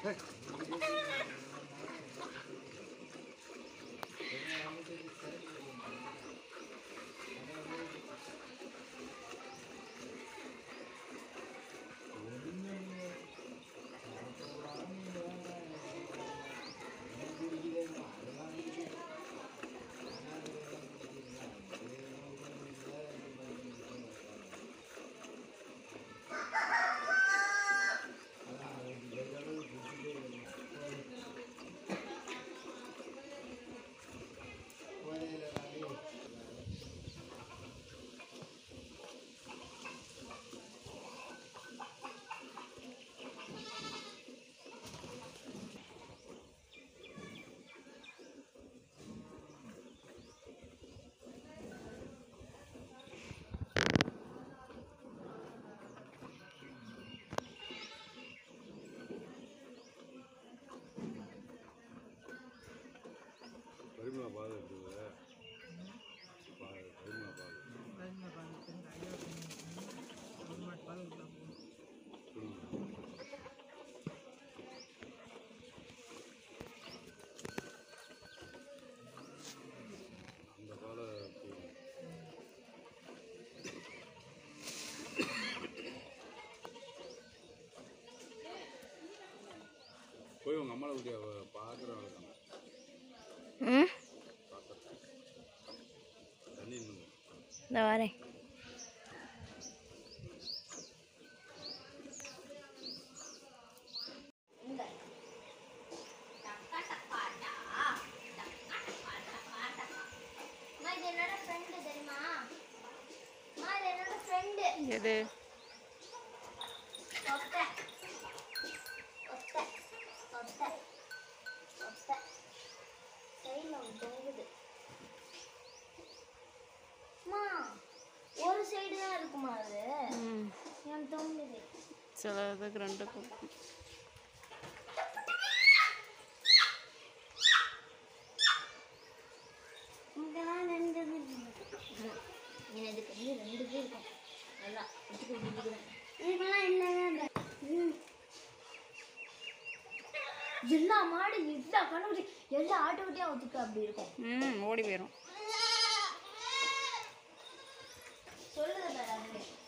பரிமளா பால் இருக்குது பால் பரிமளா பால் கருமை பால் ஐயா ஒரு மாட்டு பால் உள்ள போகும் ம். அந்த பாலை போதும். போய் உங்கள் அம்மாவை விட்டு பார்க்குறவங்க தானே ம் பார்க்குறேன் தண்ணி இன்னும் இந்த வரேன் அம்மா, இது என்னோட friend தெரியுமா? அம்மா, இது என்னோட friend. எது ஒத்தை. ஒத்தை. ஒத்தை. ஒத்தை. side ல ஒண்ணு தொங்குது. அம்மா, ஒரு சைடு தான் இருக்குமா அது ம் ஏன் தொங்குது சில இதுக்கு ரெண்டு கொடுக்கும் இங்கெல்லாம் ரெண்டு இது இருக்கு. ம். இதுக்கு வந்து ரெண்டு இது இருக்கும் நல்லா வச்சுக்க முடியுதுக்கிறேன் இதுக்கெல்லாம் இல்லைங்க ம் எல்லா மாடு எல்லா கண்ணு எல்லா ஆட்டோட்டியாக ஒத்துக்க அப்படி இருக்கும் ம் ஓடி போயிடும் சொல்லுது பாரு அதுவே